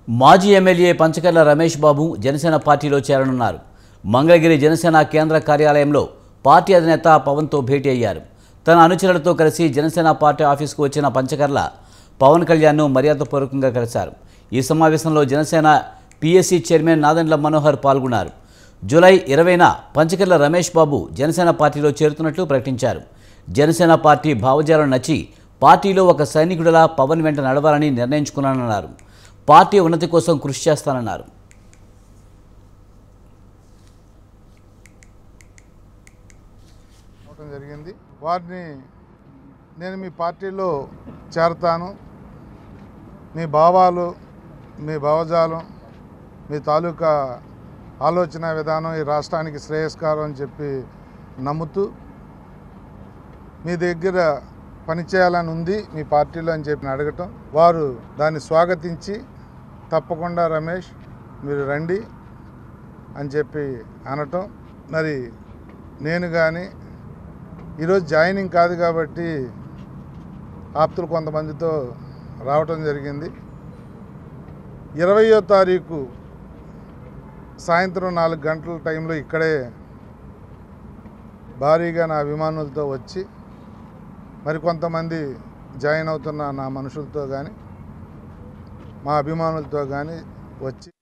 మాజీ ఎమ్మెల్యే పంచకర్ల రమేష్ బాబు జనసేన పార్టీలో చేరనున్నారు మంగళగిరి జనసేన కేంద్ర కార్యాలయంలో పార్టీ అధినేత పవన్తో భేటీ అయ్యారు తన అనుచరులతో కలిసి జనసేన పార్టీ ఆఫీసుకు వచ్చిన పంచకర్ల పవన్ కళ్యాణ్ను మర్యాదపూర్వకంగా కలిశారు ఈ సమావేశంలో జనసేన పిఎస్సి చైర్మన్ నాదెండ్ల మనోహర్ పాల్గొన్నారు జూలై ఇరవైన పంచకర్ల రమేష్ బాబు జనసేన పార్టీలో చేరుతున్నట్లు ప్రకటించారు జనసేన పార్టీ భావజాలం నచ్చి పార్టీలో ఒక సైనికుడిలా పవన్ వెంట నడవాలని నిర్ణయించుకున్నానన్నారు పార్టీ ఉన్నతి కోసం కృషి చేస్తానన్నారు అవటం జరిగింది వారిని నేను మీ పార్టీలో చేరతాను మీ భావాలు మీ భావజాలం మీ తాలూకా ఆలోచన విధానం ఈ రాష్ట్రానికి శ్రేయస్కారం అని చెప్పి నమ్ముతూ మీ దగ్గర పనిచేయాలని ఉంది మీ పార్టీలో అని చెప్పి అడగటం వారు దాన్ని స్వాగతించి తప్పకుండా రమేష్ మీరు రండి అని చెప్పి అనటం మరి నేను కానీ ఈరోజు జాయినింగ్ కాదు కాబట్టి ఆప్తులు కొంతమందితో రావటం జరిగింది ఇరవయో తారీఖు సాయంత్రం నాలుగు గంటల టైంలో ఇక్కడే భారీగా నా అభిమానులతో వచ్చి మరి కొంతమంది జాయిన్ అవుతున్న నా మనుషులతో కానీ మా అభిమానులతో కానీ వచ్చి